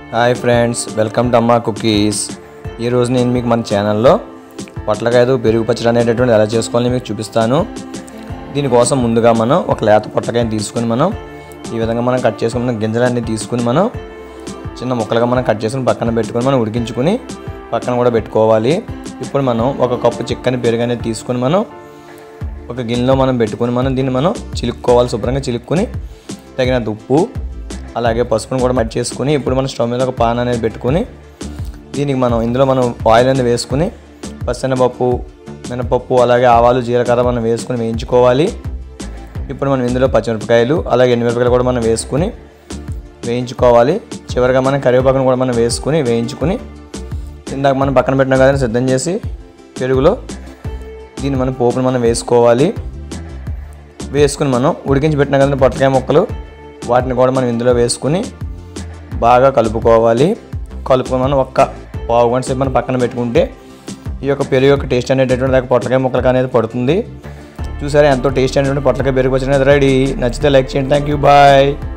hi friends welcome to Amma cookies ఈరోజు నేను మీకు మన ఛానల్లో పొట్లకాయతో పెరుగు పచ్చడి అనేటటువంటి ఎలా చేసుకోవాలని మీకు చూపిస్తాను దీనికోసం ముందుగా మనం ఒక లేత పొట్లకాయని తీసుకుని మనం ఈ విధంగా మనం కట్ చేసుకుని మనం గింజలన్నీ తీసుకుని మనం చిన్న ముక్కలుగా మనం కట్ చేసుకుని పక్కన పెట్టుకొని మనం ఉడికించుకుని పక్కన కూడా పెట్టుకోవాలి ఇప్పుడు మనం ఒక కప్పు చిక్కని పెరుగు అనేది తీసుకుని మనం ఒక గిన్నెలో మనం పెట్టుకొని మనం దీన్ని మనం చిలుక్కోవాలి శుభ్రంగా చిలుక్కొని తగినంత ఉప్పు అలాగే పసుపును కూడా మట్టి చేసుకుని ఇప్పుడు మనం స్టవ్ మీద ఒక పాన్ అనేది పెట్టుకొని దీనికి మనం ఇందులో మనం ఆయిల్ అనేది వేసుకుని పచ్చనపప్పు మినపప్పు అలాగే ఆవాలు జీలకర్ర మనం వేసుకుని వేయించుకోవాలి ఇప్పుడు మనం ఇందులో పచ్చిమిరపకాయలు అలాగే ఎండుమిరపకాయలు కూడా మనం వేసుకుని వేయించుకోవాలి చివరిగా మనం కరివేపాకును కూడా మనం వేసుకుని వేయించుకుని ఇందాక మనం పక్కన పెట్టిన కదా సిద్ధం చేసి పెరుగులో దీన్ని మనం పోపును మనం వేసుకోవాలి వేసుకుని మనం ఉడికించి పెట్టిన కదా పొట్టకాయ ముక్కలు వాటిని కూడా మనం ఇందులో వేసుకుని బాగా కలుపుకోవాలి కలుపుకొని మనం ఒక్క పావు గంట సేపు మనం పక్కన పెట్టుకుంటే ఈ యొక్క పెరుగు యొక్క టేస్ట్ అనేటటువంటి దాకా పొట్లకాయ ముక్కలకి అనేది పడుతుంది చూసారా ఎంతో టేస్ట్ అనేటువంటి పొట్లకాయ పెరుగు వచ్చినది రెడీ నచ్చితే లైక్ చేయండి థ్యాంక్ యూ బాయ్